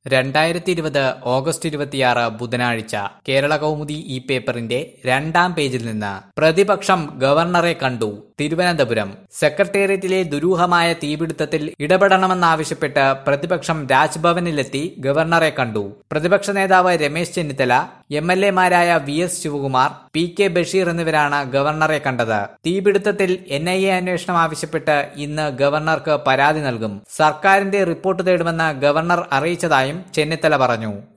രണ്ടായിരത്തി ഇരുപത് ഓഗസ്റ്റ് ഇരുപത്തിയാറ് ബുധനാഴ്ച കേരള കൗമുദി ഈ പേപ്പറിന്റെ രണ്ടാം പേജിൽ നിന്ന് പ്രതിപക്ഷം ഗവർണറെ കണ്ടു തിരുവനന്തപുരം സെക്രട്ടേറിയറ്റിലെ ദുരൂഹമായ തീപിടുത്തത്തിൽ ഇടപെടണമെന്നാവശ്യപ്പെട്ട് പ്രതിപക്ഷം രാജ്ഭവനിലെത്തി ഗവർണറെ കണ്ടു പ്രതിപക്ഷ നേതാവ് രമേശ് ചെന്നിത്തല എം എൽ എമാരായ V S Sivakumar P K Basheer എന്നിവരാണ് ഗവർണറെ കണ്ടത് തീപിടുത്തത്തിൽ എൻ ഐ എ അന്വേഷണം ആവശ്യപ്പെട്ട് ഇന്ന് ഗവർണർക്ക് പരാതി നൽകും സർക്കാരിന്റെ റിപ്പോർട്ട് തേടുമെന്ന് ഗവർണർ അറിയിച്ചതായും ചെന്നിത്തല പറഞ്ഞു